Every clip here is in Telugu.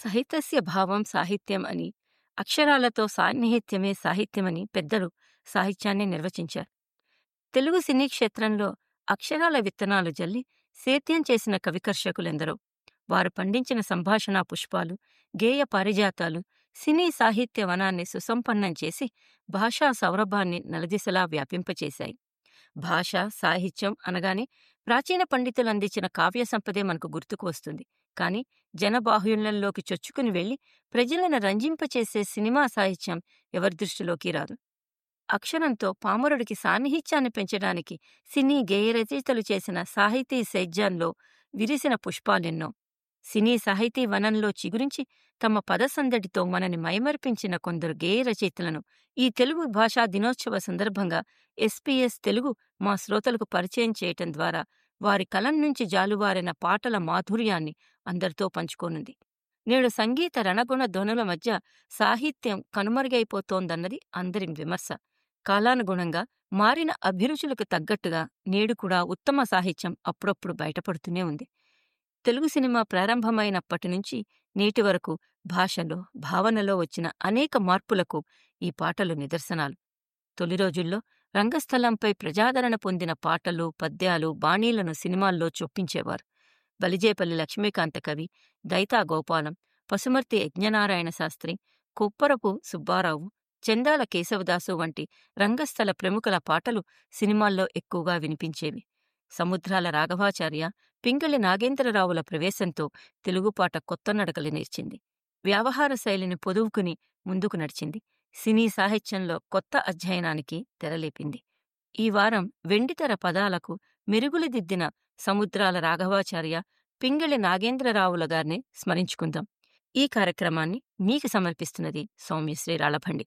సహితస్య భావం సాహిత్యం అని అక్షరాలతో సాన్నిహిత్యమే సాహిత్యమని పెద్దలు సాహిత్యాన్ని నిర్వచించారు తెలుగు సినీ క్షేత్రంలో అక్షరాల విత్తనాలు జల్లి సేద్యం చేసిన కవికర్షకులెందరో వారు పండించిన సంభాషణా పుష్పాలు గేయ పారిజాతాలు సినీ సాహిత్య వనాన్ని సుసంపన్నం చేసి భాషా సౌరభాన్ని నలదిశలా వ్యాపింపచేశాయి భాష సాహిత్యం అనగానే ప్రాచీన పండితులు అందించిన కావ్య సంపదే మనకు గుర్తుకు వస్తుంది కాని జనబాహుళ్యంలోకి చొచ్చుకుని వెళ్లి ప్రజలను రంజింపచేసే సినిమా సాహిత్యం ఎవరి దృష్టిలోకి రాదు అక్షరంతో పామరుడికి సాన్నిహిత్యాన్ని పెంచడానికి సినీ గేయ రచయితలు చేసిన సాహితీ సేద్యంలో విరిసిన పుష్పాలెన్నో సినీ సాహితీ వనంలో చిగురించి తమ పదసందడితో మనని మైమర్పించిన కొందరు గేయ రచయితలను ఈ తెలుగు భాషా దినోత్సవ సందర్భంగా ఎస్పీఎస్ తెలుగు మా శ్రోతలకు పరిచయం చేయటం ద్వారా వారి కలం నుంచి జాలువారిన పాటల మాధుర్యాన్ని అందరితో పంచుకోనుంది నేడు సంగీత రణగుణ ధ్వనుల మధ్య సాహిత్యం కనుమరుగైపోతోందన్నది అందరి విమర్శ కాలానుగుణంగా మారిన అభిరుచులకు తగ్గట్టుగా నేడు కూడా ఉత్తమ సాహిత్యం అప్పుడప్పుడు బయటపడుతూనే ఉంది తెలుగు సినిమా ప్రారంభమైనప్పటి నుంచి నేటి వరకు భాషలో భావనలో వచ్చిన అనేక మార్పులకు ఈ పాటలు నిదర్శనాలు తొలి రోజుల్లో రంగస్థలంపై ప్రజాదరణ పొందిన పాటలు పద్యాలు బాణీలను సినిమాల్లో చొప్పించేవారు బలిజేపల్లి లక్ష్మీకాంత కవి దైతా గోపాలం పసుమర్తి యజ్ఞనారాయణ శాస్త్రి కుప్పరపు సుబ్బారావు చందాల కేశవదాసు వంటి రంగస్థల ప్రముఖుల పాటలు సినిమాల్లో ఎక్కువగా వినిపించేవి సముద్రాల రాఘవాచార్య పింగళి నాగేంద్రరావుల ప్రవేశంతో తెలుగుపాట కొత్త నడకలు నేర్చింది వ్యవహార శైలిని పొదువుకుని ముందుకు నడిచింది సినీ సాహిత్యంలో కొత్త అధ్యయనానికి తెరలేపింది ఈ వారం వెండితెర పదాలకు మెరుగులు దిద్దిన సముద్రాల రాఘవాచార్య పింగళి నాగేంద్రరావుల గారిని స్మరించుకుందాం ఈ కార్యక్రమాన్ని మీకు సమర్పిస్తున్నది సౌమ్యశ్రీ రాళభండి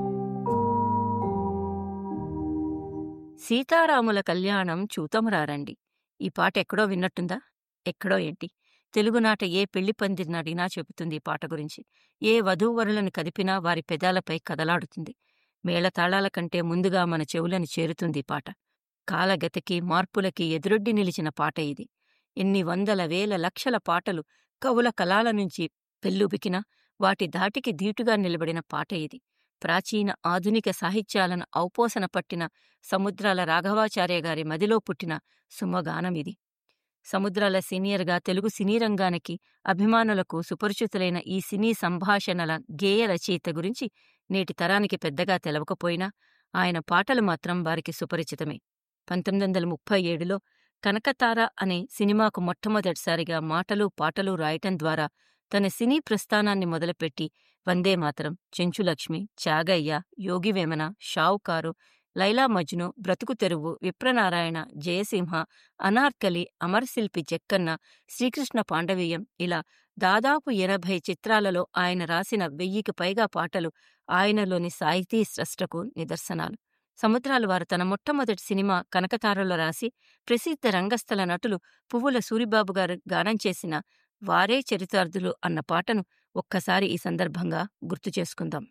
సీతారాముల కళ్యాణం చూతమురారండి ఈ పాట ఎక్కడో విన్నట్టుందా ఎక్కడో ఏంటి తెలుగునాట ఏ పెళ్లి పందిరినడినా చెబుతుంది ఈ పాట గురించి ఏ వధూవరులను కదిపినా వారి పెదాలపై కదలాడుతుంది మేళతాళాల కంటే ముందుగా మన చెవులను చేరుతుంది ఈ పాట కాలగతికి మార్పులకి ఎదురొడ్డి నిలిచిన పాట ఇది ఎన్ని వందల వేల లక్షల పాటలు కవుల కలాల నుంచి పెల్లుబికినా వాటి ధాటికి ధీటుగా నిలబడిన పాట ఇది ప్రాచీన ఆధునిక సాహిత్యాలను ఔపోసన పట్టిన సముద్రాల రాఘవాచార్య గారి మదిలో పుట్టిన సుమగానమిది సముద్రాల సీనియర్గా తెలుగు సినీ రంగానికి అభిమానులకు సుపరిచితులైన ఈ సినీ సంభాషణల గేయ రచయిత గురించి నేటి తరానికి పెద్దగా తెలవకపోయినా ఆయన పాటలు మాత్రం వారికి సుపరిచితమే పంతొమ్మిది వందల ముప్పై ఏడులో కనకతార అనే సినిమాకు మొట్టమొదటిసారిగా మాటలు పాటలు రాయటం ద్వారా తన సినీ ప్రస్థానాన్ని మొదలుపెట్టి వందే మాతరం చెంచులక్ష్మి త్యాగయ్య యోగివేమన షావుకారు లైలా మజ్ను బ్రతుకు తెరువు విప్రనారాయణ జయసింహ అనార్కలి అమరశిల్పి జక్కన్న శ్రీకృష్ణ పాండవీయం ఇలా దాదాపు ఎనభై చిత్రాలలో ఆయన రాసిన వెయ్యికి పైగా పాటలు ఆయనలోని సాహితీ స్రష్టకు నిదర్శనాలు సముద్రాలు వారు తన మొట్టమొదటి సినిమా కనకతారలో రాసి ప్రసిద్ధ రంగస్థల నటులు పువ్వుల సూరిబాబు గారు గానం చేసిన వారే చరితార్థులు అన్న పాటను ఒక్కసారి ఈ సందర్భంగా గుర్తు చేసుకుందాం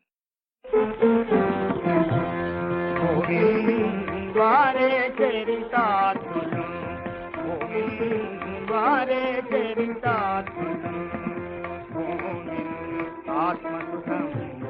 వారే చరితాత్ములు వారే చరితాత్ములు ఆత్మసుఖం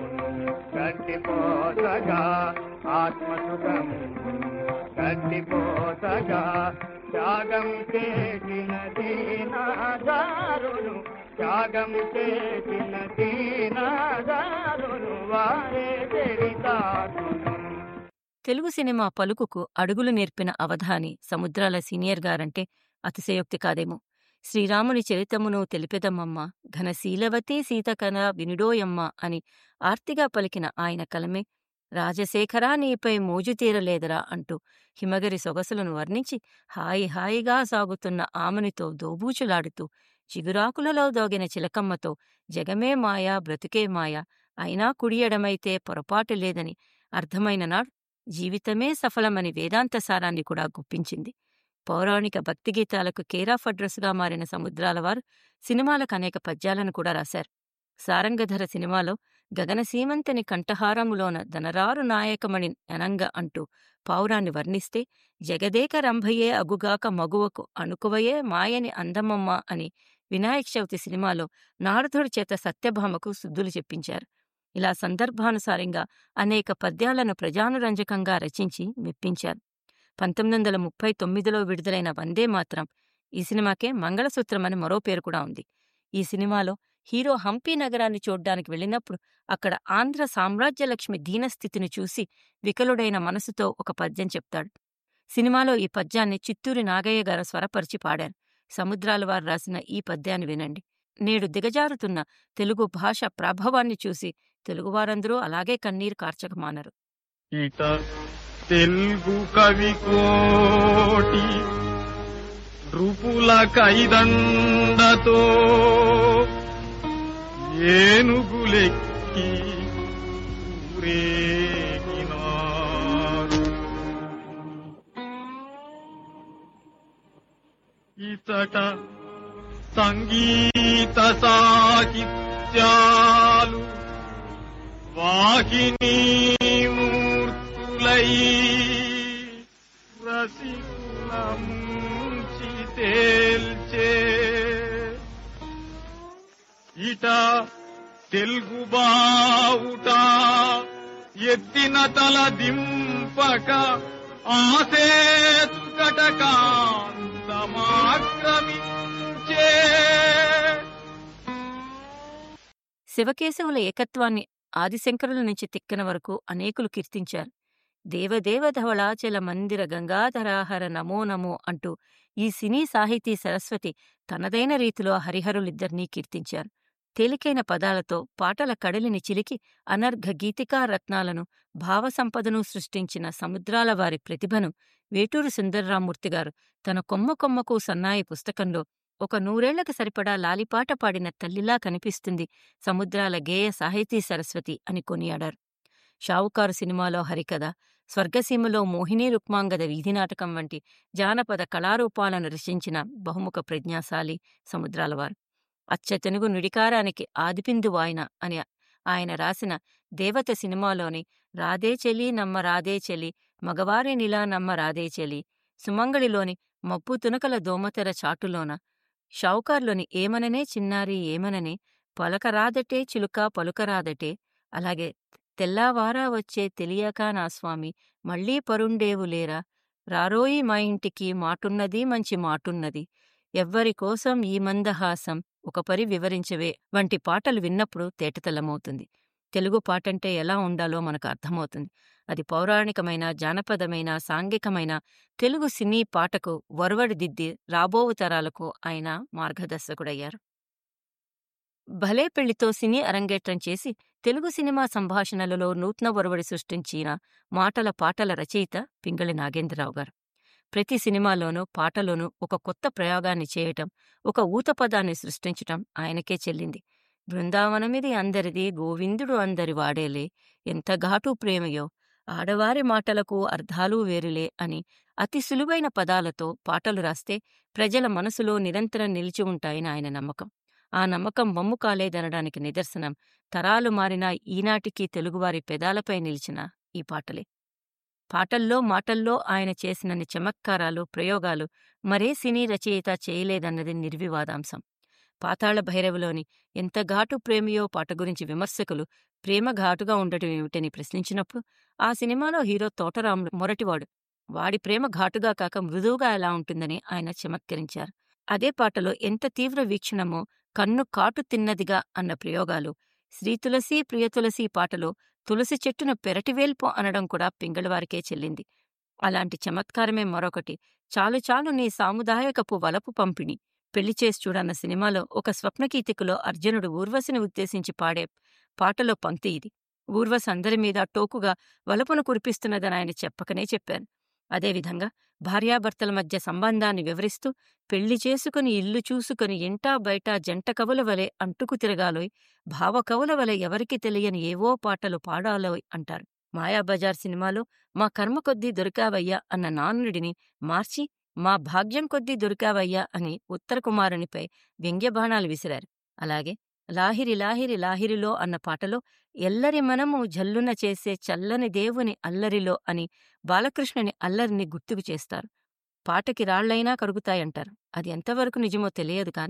గట్టిపోతగా ఆత్మసుఖం గట్టిపోతగా త్యాగం చేసిన దీనాదారులు త్యాగం చేసిన దీనాదారులు వారే చరితాత్ములు తెలుగు సినిమా పలుకుకు అడుగులు నేర్పిన అవధాని సముద్రాల సీనియర్ గారంటే అతిశయోక్తి కాదేమో శ్రీరాముని చరితమును తెలిపెదమ్మమ్మ ఘనశీలవతి సీతకన వినుడోయమ్మ అని ఆర్తిగా పలికిన ఆయన కలమే రాజశేఖరా నీపై మోజు తీరలేదరా అంటూ హిమగిరి సొగసులను వర్ణించి హాయి హాయిగా సాగుతున్న ఆమెనితో దోబూచులాడుతూ చిగురాకులలో దోగిన చిలకమ్మతో జగమే మాయా బ్రతుకే మాయా అయినా కుడియడమైతే పొరపాటు లేదని అర్థమైన నాడు జీవితమే సఫలమని వేదాంత సారాన్ని కూడా గుప్పించింది పౌరాణిక భక్తి గీతాలకు కేరాఫ్ అడ్రస్గా మారిన సముద్రాల వారు సినిమాలకు అనేక పద్యాలను కూడా రాశారు సారంగధర సినిమాలో గగనసీమంతని కంఠహారములోన ధనరారు నాయకమణి అనంగ అంటూ పావురాన్ని వర్ణిస్తే జగదేక రంభయే అగుగాక మగువకు అణుకువయే మాయని అందమమ్మ అని వినాయక చవితి సినిమాలో నారదుడి చేత సత్యభామకు శుద్ధులు చెప్పించారు ఇలా సందర్భానుసారంగా అనేక పద్యాలను ప్రజానురంజకంగా రచించి మెప్పించారు పంతొమ్మిది వందల ముప్పై తొమ్మిదిలో విడుదలైన వందే మాత్రం ఈ సినిమాకే మంగళసూత్రం అని మరో పేరు కూడా ఉంది ఈ సినిమాలో హీరో హంపీ నగరాన్ని చూడ్డానికి వెళ్ళినప్పుడు అక్కడ ఆంధ్ర సామ్రాజ్యలక్ష్మి దీనస్థితిని చూసి వికలుడైన మనసుతో ఒక పద్యం చెప్తాడు సినిమాలో ఈ పద్యాన్ని చిత్తూరి నాగయ్య గారు స్వరపరిచి పాడారు సముద్రాల వారు రాసిన ఈ పద్యాన్ని వినండి నేడు దిగజారుతున్న తెలుగు భాష ప్రభావాన్ని చూసి తెలుగువారందరూ అలాగే కన్నీరు కార్చకమానరు ఇట తెలుగు కవి కోటి నృపుల కైదండతో ఏనుగులెక్కి ఊరేగినారు ఇతట సంగీత సాహిత్యాలు వాహిని మూర్తులై రసికుల ముంచి తేల్చే ఇట తెలుగు బావుట ఎత్తిన తల దింపక ఆసేతు కటకాంతమాక్రమించే శివకేశవుల ఏకత్వాన్ని ఆదిశంకరుల నుంచి తిక్కన వరకు అనేకులు కీర్తించారు దేవదేవ ధవళాచల మందిర గంగాధరాహర నమో నమో అంటూ ఈ సినీ సాహితీ సరస్వతి తనదైన రీతిలో హరిహరులిద్దరినీ కీర్తించారు తేలికైన పదాలతో పాటల కడలిని చిలికి అనర్ఘ గీతికా రత్నాలను భావసంపదను సృష్టించిన సముద్రాల వారి ప్రతిభను వేటూరు సుందర్రామూర్తి గారు తన కొమ్మ కొమ్మకు సన్నాయి పుస్తకంలో ఒక నూరేళ్లకు సరిపడా లాలిపాట పాడిన తల్లిలా కనిపిస్తుంది సముద్రాల గేయ సాహితీ సరస్వతి అని కొనియాడారు షావుకారు సినిమాలో హరికథ స్వర్గసీమలో మోహినీ రుక్మాంగద వీధి నాటకం వంటి జానపద కళారూపాలను రచించిన బహుముఖ ప్రజ్ఞాశాలి సముద్రాలవారు అచ్చతెనుగు నుడికారానికి ఆదిపిందువు ఆయన అని ఆయన రాసిన దేవత సినిమాలోని రాదే చెలి నమ్మ రాదే చెలి మగవారి నిలా నమ్మ రాదే చెలి సుమంగళిలోని మబ్బు తునకల దోమతెర చాటులోన షావుకార్లోని ఏమననే చిన్నారి ఏమననే పలకరాదటే చిలుక పలుకరాదటే అలాగే తెల్లావారా వచ్చే తెలియక నా స్వామి మళ్ళీ పరుండేవు లేరా రారోయి మా ఇంటికి మాటున్నది మంచి మాటున్నది ఎవ్వరి కోసం ఈ మందహాసం ఒక పరి వివరించవే వంటి పాటలు విన్నప్పుడు తేటతెల్లమవుతుంది తెలుగు పాటంటే ఎలా ఉండాలో మనకు అర్థమవుతుంది అది పౌరాణికమైన జానపదమైన సాంఘికమైన తెలుగు సినీ పాటకు వరవడిదిద్ది రాబోవు తరాలకు ఆయన మార్గదర్శకుడయ్యారు భలే పెళ్లితో సినీ అరంగేట్రం చేసి తెలుగు సినిమా సంభాషణలలో నూతన ఒరవడి సృష్టించిన మాటల పాటల రచయిత పింగళి నాగేంద్రరావు గారు ప్రతి సినిమాలోనూ పాటలోనూ ఒక కొత్త ప్రయోగాన్ని చేయటం ఒక ఊతపదాన్ని సృష్టించటం ఆయనకే చెల్లింది బృందావనమిది అందరిది గోవిందుడు అందరి వాడేలే ఎంత ఘాటు ప్రేమయో ఆడవారి మాటలకు అర్థాలు వేరులే అని అతి సులువైన పదాలతో పాటలు రాస్తే ప్రజల మనసులో నిరంతరం నిలిచి ఉంటాయని ఆయన నమ్మకం ఆ నమ్మకం వమ్ము కాలేదనడానికి నిదర్శనం తరాలు మారినా ఈనాటికి తెలుగువారి పెదాలపై నిలిచిన ఈ పాటలే పాటల్లో మాటల్లో ఆయన చేసినన్ని చమత్కారాలు ప్రయోగాలు మరే సినీ రచయిత చేయలేదన్నది నిర్వివాదాంశం పాతాళ భైరవిలోని ఎంత ఘాటు ప్రేమియో పాట గురించి విమర్శకులు ప్రేమ ఘాటుగా ఉండటం ఏమిటని ప్రశ్నించినప్పుడు ఆ సినిమాలో హీరో తోటరాముడు మొరటివాడు వాడి ప్రేమ ఘాటుగా కాక మృదువుగా ఎలా ఉంటుందని ఆయన చమత్కరించారు అదే పాటలో ఎంత తీవ్ర వీక్షణమో కన్ను కాటు తిన్నదిగా అన్న ప్రయోగాలు శ్రీతులసి ప్రియతులసి పాటలో తులసి చెట్టును పెరటివేల్పు అనడం కూడా పింగళవారికే చెల్లింది అలాంటి చమత్కారమే మరొకటి చాలు చాలు నీ సాముదాయకపు వలపు పంపిణి పెళ్లి చేసి చూడన్న సినిమాలో ఒక స్వప్నగీతికలో అర్జునుడు ఊర్వశిని ఉద్దేశించి పాడే పాటలో పంక్తి ఇది ఊర్వశ అందరి మీద టోకుగా వలపును కురిపిస్తున్నదని ఆయన చెప్పకనే చెప్పారు అదేవిధంగా భార్యాభర్తల మధ్య సంబంధాన్ని వివరిస్తూ పెళ్లి చేసుకుని ఇల్లు చూసుకుని ఇంటా బయట జంట కవుల వలె అంటుకు తిరగాలోయ్ భావకవుల వలె ఎవరికి తెలియని ఏవో పాటలు పాడాలోయ్ అంటారు మాయాబజార్ సినిమాలో మా కర్మ కొద్దీ దొరికావయ్యా అన్న నానుడిని మార్చి మా భాగ్యం కొద్దీ దొరికావయ్యా అని ఉత్తర కుమారునిపై వ్యంగ్యబాణాలు విసిరారు అలాగే లాహిరి లాహిరి లాహిరిలో అన్న పాటలో ఎల్లరి మనము జల్లున చేసే చల్లని దేవుని అల్లరిలో అని బాలకృష్ణుని అల్లరిని గుర్తుకు చేస్తారు పాటకి రాళ్లైనా కరుగుతాయంటారు అది ఎంతవరకు నిజమో తెలియదు కాని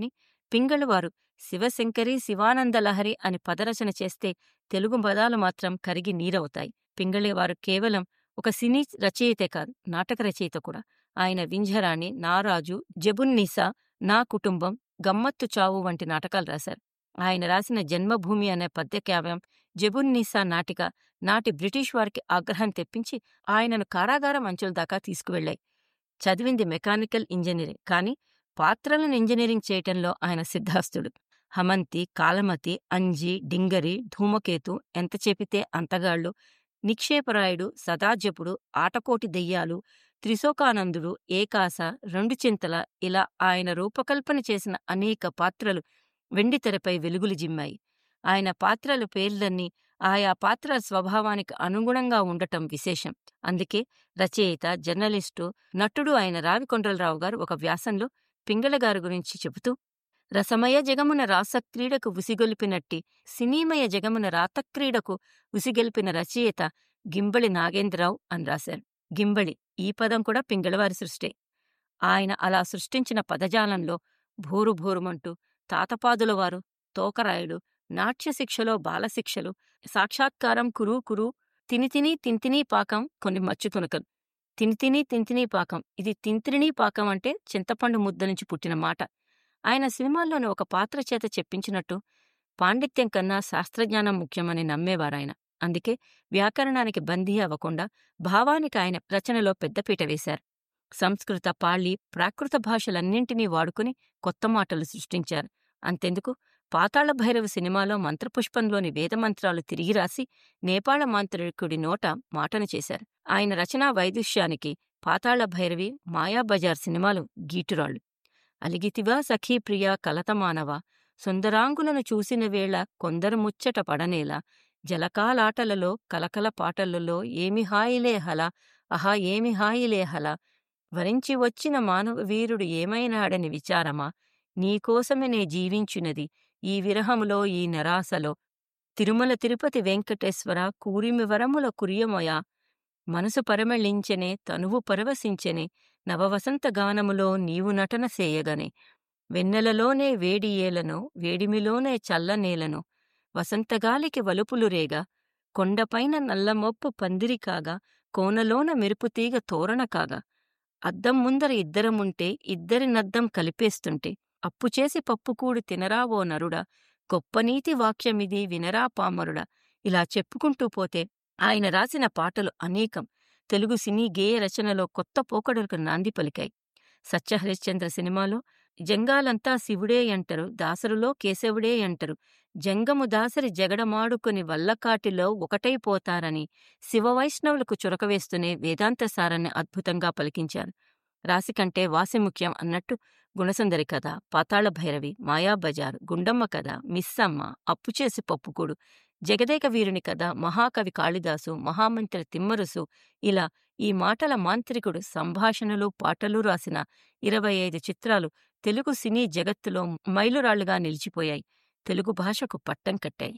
పింగళవారు శివశంకరి శివానందలహరి అని పదరచన చేస్తే తెలుగు పదాలు మాత్రం కరిగి నీరవుతాయి పింగళివారు కేవలం ఒక సినీ రచయితే కాదు నాటక రచయిత కూడా ఆయన వింఝరాణి నారాజు జబున్నీసా నా కుటుంబం గమ్మత్తు చావు వంటి నాటకాలు రాశారు ఆయన రాసిన జన్మభూమి అనే పద్యకావ్యం జబున్నీసా నాటిక నాటి బ్రిటిష్ వారికి ఆగ్రహం తెప్పించి ఆయనను కారాగారం అంచుల దాకా తీసుకువెళ్లాయి చదివింది మెకానికల్ ఇంజనీరింగ్ కానీ పాత్రలను ఇంజనీరింగ్ చేయటంలో ఆయన సిద్ధాస్తుడు హమంతి కాలమతి అంజి డింగరి ధూమకేతు ఎంత చెపితే అంతగాళ్ళు నిక్షేపరాయుడు సదాజపుడు ఆటకోటి దెయ్యాలు త్రిశోకానందుడు ఏకాస రెండు చింతల ఇలా ఆయన రూపకల్పన చేసిన అనేక పాత్రలు వెండితెరపై వెలుగులు జిమ్మాయి ఆయన పాత్రల పేర్లన్నీ ఆయా పాత్రల స్వభావానికి అనుగుణంగా ఉండటం విశేషం అందుకే రచయిత జర్నలిస్టు నటుడు ఆయన రావికొండలరావు గారు ఒక వ్యాసంలో పింగళగారి గురించి చెబుతూ రసమయ జగమున రాసక్రీడకు ఉసిగొలిపినట్టి సినీమయ జగమున రాతక్రీడకు ఉసిగొల్పిన రచయిత గింబళి నాగేంద్రరావు అని రాశారు గింబళి ఈ పదం కూడా పింగళవారి సృష్టే ఆయన అలా సృష్టించిన పదజాలంలో భోరు భోరుమంటూ తాతపాదుల వారు తోకరాయుడు నాట్యశిక్షలో బాలశిక్షలు సాక్షాత్కారం కురు కురు తినితిని తింతినీ పాకం కొన్ని మచ్చుతునకలు తినితిని తింతినీ పాకం ఇది తింత్రినీ పాకం అంటే చింతపండు ముద్ద నుంచి పుట్టిన మాట ఆయన సినిమాల్లోని ఒక పాత్ర చేత చెప్పించినట్టు పాండిత్యం కన్నా శాస్త్రజ్ఞానం ముఖ్యమని నమ్మేవారాయన అందుకే వ్యాకరణానికి బందీ అవ్వకుండా భావానికి ఆయన రచనలో పెద్దపీట వేశారు సంస్కృత పాళీ ప్రాకృత భాషలన్నింటినీ వాడుకుని కొత్త మాటలు సృష్టించారు అంతెందుకు పాతాళ భైరవ సినిమాలో మంత్రపుష్పంలోని వేదమంత్రాలు తిరిగి రాసి నేపాళ మాంత్రికుడి నోట మాటను చేశారు ఆయన రచనా వైదుష్యానికి పాతాళ భైరవి మాయాబజార్ సినిమాలు గీటురాళ్లు అలిగితివా సఖీ ప్రియా కలతమానవా సుందరాంగులను చూసిన వేళ కొందరు ముచ్చట పడనేలా జలకాలాటలలో కలకల పాటలలో ఏమి హాయిలే హల అహా ఏమి హాయిలే హల వరించి వచ్చిన మానవ వీరుడు ఏమైనాడని విచారమా నీకోసమే నే జీవించునది ఈ విరహములో ఈ నిరాశలో తిరుమల తిరుపతి వెంకటేశ్వర కూరిమి వరముల కురియమయ మనసు పరమళించెనే తనువు పరవశించెనే నవవసంత గానములో నీవు నటన సేయగనే వెన్నెలలోనే వేడియేలను వేడిమిలోనే చల్లనేలను వసంతగాలికి వలుపులు రేగా కొండపైన నల్లమొప్పు పందిరి కాగా కోనలోన మెరుపుతీగ తోరణ కాగా అద్దం ముందర ఇద్దరముంటే ఇద్దరి నద్దం కలిపేస్తుంటే అప్పుచేసి పప్పుకూడి తినరావో నరుడా గొప్ప నీతి వాక్యమిది వినరా పామరుడా ఇలా చెప్పుకుంటూ పోతే ఆయన రాసిన పాటలు అనేకం తెలుగు సినీ గేయ రచనలో కొత్త పోకడలకు నాంది పలికాయి సత్యహరిశ్చంద్ర సినిమాలో జంగాలంతా శివుడే అంటరు దాసరులో కేశవుడే అంటరు జంగము దాసరి జగడమాడుకొని వల్లకాటిలో ఒకటైపోతారని శివవైష్ణవులకు చురకవేస్తూనే వేదాంత సారాన్ని అద్భుతంగా పలికించారు రాశికంటే వాసి ముఖ్యం అన్నట్టు గుణసుందరి కథ పాతాళ భైరవి మాయాబజార్ గుండమ్మ కథ మిస్సమ్మ అప్పుచేసి పప్పుకూడు జగదేక వీరుని కథ మహాకవి కాళిదాసు మహామంత్రి తిమ్మరుసు ఇలా ఈ మాటల మాంత్రికుడు సంభాషణలు పాటలు రాసిన ఇరవై ఐదు చిత్రాలు తెలుగు సినీ జగత్తులో మైలురాళ్లుగా నిలిచిపోయాయి తెలుగు భాషకు పట్టం కట్టాయి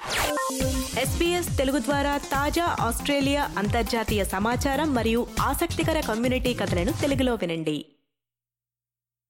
ఎస్పీఎస్ తెలుగు ద్వారా తాజా ఆస్ట్రేలియా అంతర్జాతీయ సమాచారం మరియు ఆసక్తికర కమ్యూనిటీ కథలను తెలుగులో వినండి